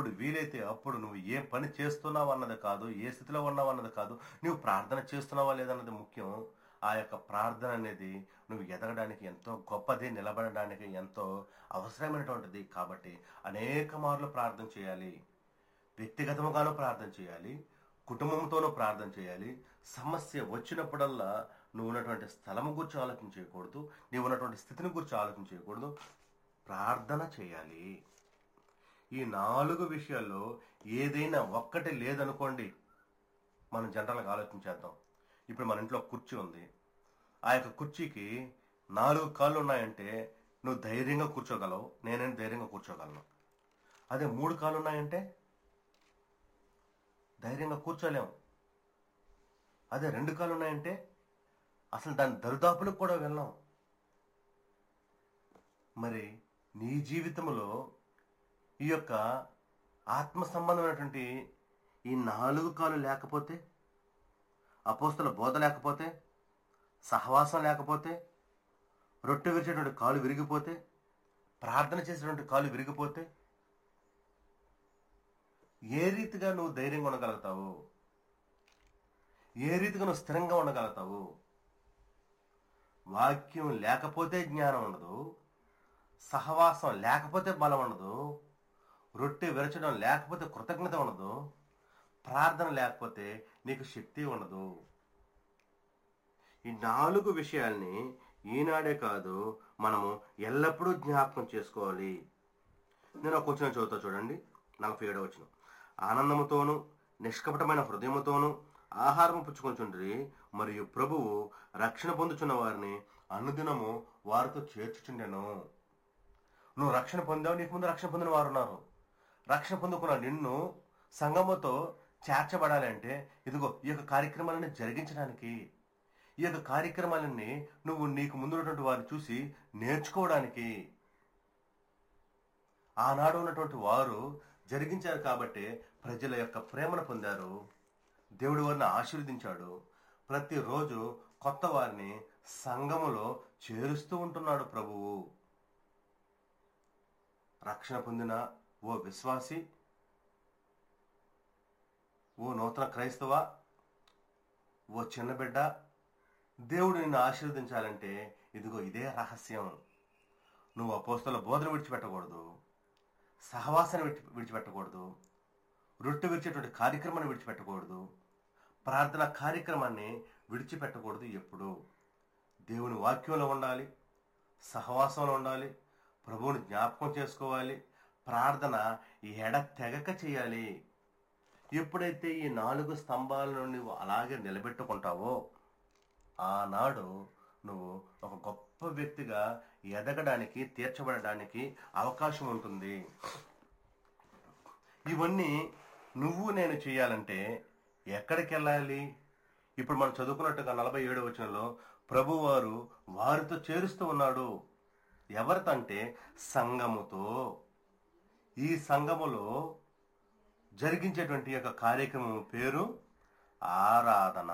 ఎప్పుడు వీలైతే అప్పుడు నువ్వు ఏ పని చేస్తున్నావు అన్నది కాదు ఏ స్థితిలో ఉన్నావు అన్నది కాదు నువ్వు ప్రార్థన చేస్తున్నావా లేదన్నది ముఖ్యం ఆ యొక్క ప్రార్థన అనేది నువ్వు ఎదగడానికి ఎంతో గొప్పది నిలబడడానికి ఎంతో అవసరమైనటువంటిది కాబట్టి అనేక మార్లు ప్రార్థన చేయాలి వ్యక్తిగతముగాను ప్రార్థన చేయాలి కుటుంబంతోనూ ప్రార్థన చేయాలి సమస్య వచ్చినప్పుడల్లా నువ్వు ఉన్నటువంటి స్థలము గురించి ఆలోచన చేయకూడదు నీవు ఉన్నటువంటి స్థితిని గురించి ఆలోచన చేయకూడదు ప్రార్థన చేయాలి ఈ నాలుగు విషయాల్లో ఏదైనా ఒక్కటి లేదనుకోండి మనం జనరల్గా ఆలోచించేద్దాం ఇప్పుడు మన ఇంట్లో కుర్చీ ఉంది ఆ యొక్క కుర్చీకి నాలుగు కాళ్ళు ఉన్నాయంటే నువ్వు ధైర్యంగా కూర్చోగలవు నేనైనా ధైర్యంగా కూర్చోగలను అదే మూడు కాళ్ళు ఉన్నాయంటే ధైర్యంగా కూర్చోలేము అదే రెండు కాళ్ళు ఉన్నాయంటే అసలు దాని దరిదాపులకు కూడా వెళ్ళాం మరి నీ జీవితంలో ఈ యొక్క ఆత్మ సంబంధమైనటువంటి ఈ నాలుగు కాలు లేకపోతే అపోస్తుల బోధ లేకపోతే సహవాసం లేకపోతే రొట్టె విరిచేటువంటి కాలు విరిగిపోతే ప్రార్థన చేసేటువంటి కాలు విరిగిపోతే ఏ రీతిగా నువ్వు ధైర్యంగా ఉండగలుగుతావు ఏ రీతిగా నువ్వు స్థిరంగా ఉండగలుగుతావు వాక్యం లేకపోతే జ్ఞానం ఉండదు సహవాసం లేకపోతే బలం ఉండదు రొట్టె విరచడం లేకపోతే కృతజ్ఞత ఉండదు ప్రార్థన లేకపోతే నీకు శక్తి ఉండదు ఈ నాలుగు విషయాల్ని ఈనాడే కాదు మనము ఎల్లప్పుడూ జ్ఞాపకం చేసుకోవాలి నేను ఒక వచ్చిన చదువుతా చూడండి నలభై ఏడవ వచ్చిన ఆనందముతోను నిష్కపటమైన హృదయముతోను ఆహారం పుచ్చుకొంచుండ్రి మరియు ప్రభువు రక్షణ పొందుచున్న వారిని అనుదినము వారితో చేర్చుచుండెను నువ్వు రక్షణ పొందావు నీకు ముందు రక్షణ పొందిన వారు ఉన్నారు రక్షణ పొందుకున్న నిన్ను సంగముతో చేర్చబడాలి అంటే ఇదిగో ఈ యొక్క కార్యక్రమాలను జరిగించడానికి ఈ యొక్క కార్యక్రమాలన్నీ నువ్వు నీకు ముందున్నటువంటి వారిని చూసి నేర్చుకోవడానికి ఆనాడు ఉన్నటువంటి వారు జరిగించారు కాబట్టి ప్రజల యొక్క ప్రేమను పొందారు దేవుడు వారిని ఆశీర్వదించాడు ప్రతిరోజు కొత్త వారిని సంఘములో చేరుస్తూ ఉంటున్నాడు ప్రభువు రక్షణ పొందిన ఓ విశ్వాసి ఓ నూతన క్రైస్తవ ఓ చిన్న బిడ్డ దేవుడు నిన్ను ఆశీర్వదించాలంటే ఇదిగో ఇదే రహస్యం నువ్వు అపోస్తుల బోధన విడిచిపెట్టకూడదు సహవాసాన్ని విడిచి విడిచిపెట్టకూడదు రొట్టె విడిచేటువంటి కార్యక్రమాన్ని విడిచిపెట్టకూడదు ప్రార్థన కార్యక్రమాన్ని విడిచిపెట్టకూడదు ఎప్పుడు దేవుని వాక్యంలో ఉండాలి సహవాసంలో ఉండాలి ప్రభువుని జ్ఞాపకం చేసుకోవాలి ప్రార్థన ఎడ తెగక చేయాలి ఎప్పుడైతే ఈ నాలుగు స్తంభాలను నువ్వు అలాగే నిలబెట్టుకుంటావో ఆనాడు నువ్వు ఒక గొప్ప వ్యక్తిగా ఎదగడానికి తీర్చబడడానికి అవకాశం ఉంటుంది ఇవన్నీ నువ్వు నేను చేయాలంటే ఎక్కడికి వెళ్ళాలి ఇప్పుడు మనం చదువుకున్నట్టుగా నలభై ఏడు వచనంలో ప్రభువారు వారితో చేరుస్తూ ఉన్నాడు ఎవరితో అంటే సంఘముతో ఈ సంఘములో జరిగించేటువంటి యొక్క కార్యక్రమం పేరు ఆరాధన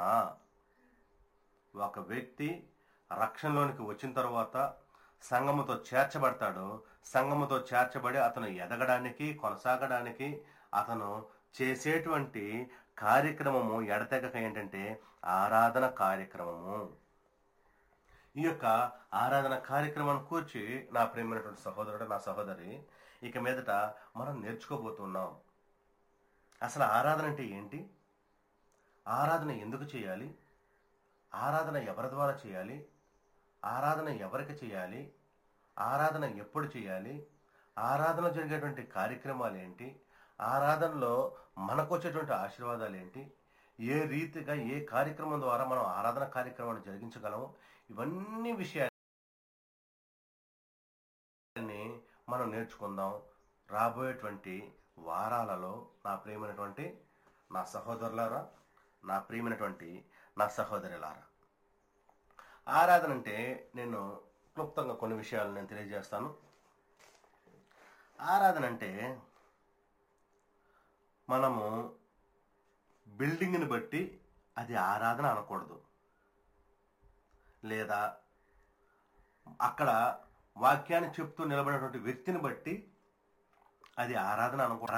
ఒక వ్యక్తి రక్షణలోనికి వచ్చిన తర్వాత సంఘముతో చేర్చబడతాడు సంఘముతో చేర్చబడి అతను ఎదగడానికి కొనసాగడానికి అతను చేసేటువంటి కార్యక్రమము ఎడతెగక ఏంటంటే ఆరాధన కార్యక్రమము ఈ యొక్క ఆరాధన కార్యక్రమాన్ని కూర్చి నా ప్రేమైనటువంటి సహోదరుడు నా సహోదరి ఇక మీదట మనం నేర్చుకోబోతున్నాం అసలు ఆరాధన అంటే ఏంటి ఆరాధన ఎందుకు చేయాలి ఆరాధన ఎవరి ద్వారా చేయాలి ఆరాధన ఎవరికి చేయాలి ఆరాధన ఎప్పుడు చేయాలి ఆరాధన జరిగేటువంటి కార్యక్రమాలు ఏంటి ఆరాధనలో మనకు వచ్చేటువంటి ఆశీర్వాదాలు ఏంటి ఏ రీతిగా ఏ కార్యక్రమం ద్వారా మనం ఆరాధన కార్యక్రమాన్ని జరిగించగలము ఇవన్నీ విషయాన్ని మనం నేర్చుకుందాం రాబోయేటువంటి వారాలలో నా ప్రియమైనటువంటి నా సహోదరులారా నా ప్రియమైనటువంటి నా సహోదరులారా ఆరాధన అంటే నేను క్లుప్తంగా కొన్ని విషయాలు నేను తెలియజేస్తాను ఆరాధన అంటే మనము బిల్డింగ్ని బట్టి అది ఆరాధన అనకూడదు లేదా అక్కడ వాక్యాన్ని చెప్తూ నిలబడినటువంటి వ్యక్తిని బట్టి అది ఆరాధన అనకూడదు